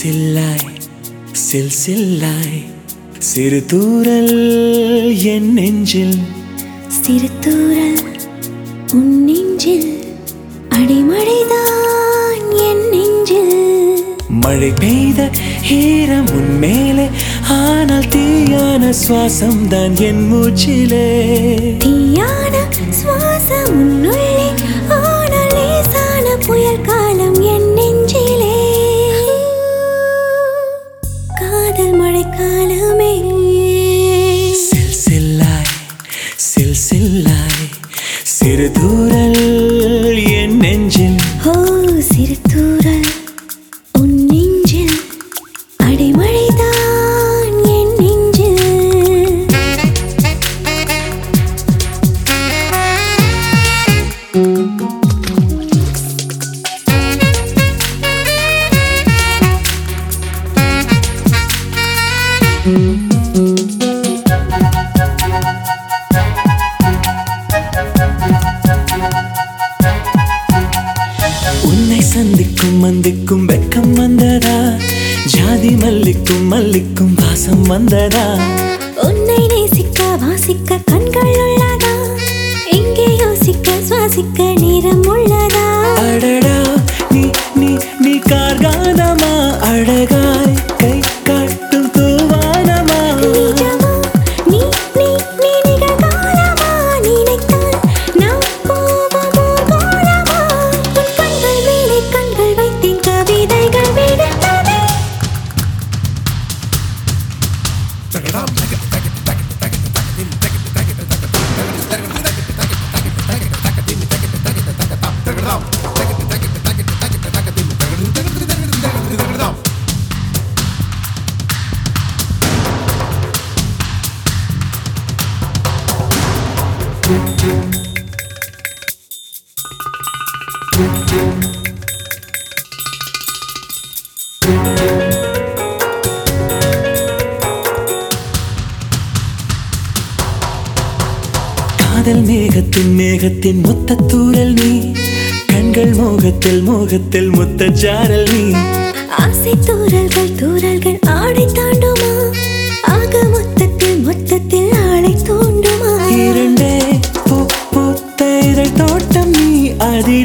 சில்லாய் சில் சில்லாய் சிறு தூரல் என் நெஞ்சில் சிறு தூரல் உன் நெஞ்சில் அடிமழைதான் என் நெஞ்சில் மழை பெய்த ஈரம் உன் மேலே ஆனால் தீயான சுவாசம் தான் என் மூச்சிலே தீயான சுவாசம் உன்னுள்ளே ஆனால் லேசான புயல் காலம் என் நெஞ்சிலே காதல் மழைக்காலமே சில் சில்லாய் சில் சில்லாய் சிறு தூரல் என் நெஞ்சில் ஓ சிறு தூரல் உன் நெஞ்சில் அடிமழைதான் என் நெஞ்சில் உன்னை சந்திக்கும் மந்திக்கும் வெக்கம் வந்ததா ஜாதி மல்லிக்கும் மல்லிக்கும் வாசம் வந்ததா உன்னை நேசிக்க வாசிக்க கண்கள் உள்ளதா எங்கே யோசிக்க சுவாசிக்க நேரம் உள்ளதா அடடா நீ நீ நீ கார்கானமா அழகாய் கை காட்டும் தூவானமா நிஜமா நீ நீ நீ நிகழ்காலமா நினைத்தால் நாம் போவோமோ கோலமா உன் கண்கள் மேலே கண்கள் வைத்தேன் கவிதைகள் விடுத்ததே காதல் மேகத்தின் மேகத்தின் மொத்த தூரல் நீ கண்கள் மோகத்தில் மோகத்தில் முத்த ஜாரல் நீ ஆசை தூரல்கள் தூரல்கள் ஆடை தாண்டுமா ஆக மொத்தத்தில் மொத்தத்தில் ஆளை தூண்டுமா இரண்டே பூ பூத்த இதழ் தோட்டம் நீ அதில்